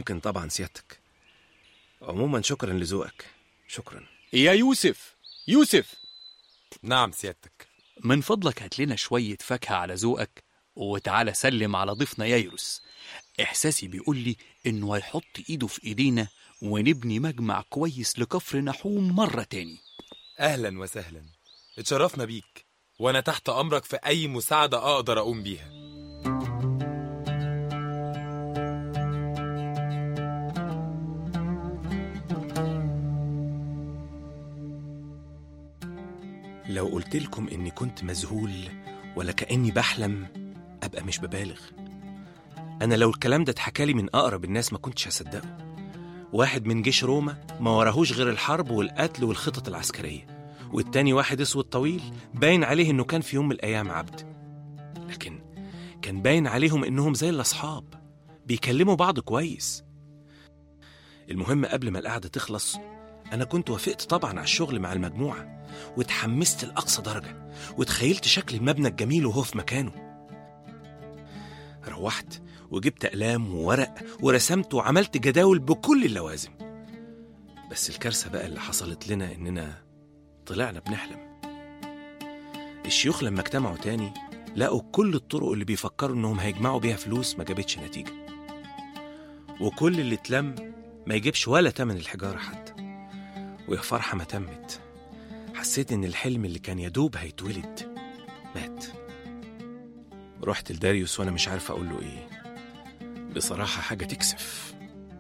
ممكن طبعا سيادتك عموما شكرا لذوقك شكرا يا يوسف يوسف نعم سيادتك من فضلك هات لنا شوية فاكهة على ذوقك وتعالى سلم على ضيفنا ييروس إحساسي بيقول لي إنه هيحط إيده في إيدينا ونبني مجمع كويس لكفر نحوم مرة تاني أهلا وسهلا اتشرفنا بيك وأنا تحت أمرك في أي مساعدة أقدر أقوم بيها لو قلت لكم اني كنت مذهول ولا كاني بحلم ابقى مش ببالغ انا لو الكلام ده اتحكى لي من اقرب الناس ما كنتش هصدقه واحد من جيش روما ما وراهوش غير الحرب والقتل والخطط العسكريه والتاني واحد اسود طويل باين عليه انه كان في يوم من الايام عبد لكن كان باين عليهم انهم زي الاصحاب بيكلموا بعض كويس المهم قبل ما القعده تخلص انا كنت وافقت طبعا على الشغل مع المجموعه واتحمست لأقصى درجة وتخيلت شكل المبنى الجميل وهو في مكانه روحت وجبت أقلام وورق ورسمت وعملت جداول بكل اللوازم بس الكارثة بقى اللي حصلت لنا إننا طلعنا بنحلم الشيوخ لما اجتمعوا تاني لقوا كل الطرق اللي بيفكروا إنهم هيجمعوا بيها فلوس ما جابتش نتيجة وكل اللي اتلم ما يجيبش ولا تمن الحجارة حتى ويا فرحة ما تمت حسيت إن الحلم اللي كان يدوب هيتولد مات رحت لداريوس وأنا مش عارف أقول له إيه بصراحة حاجة تكسف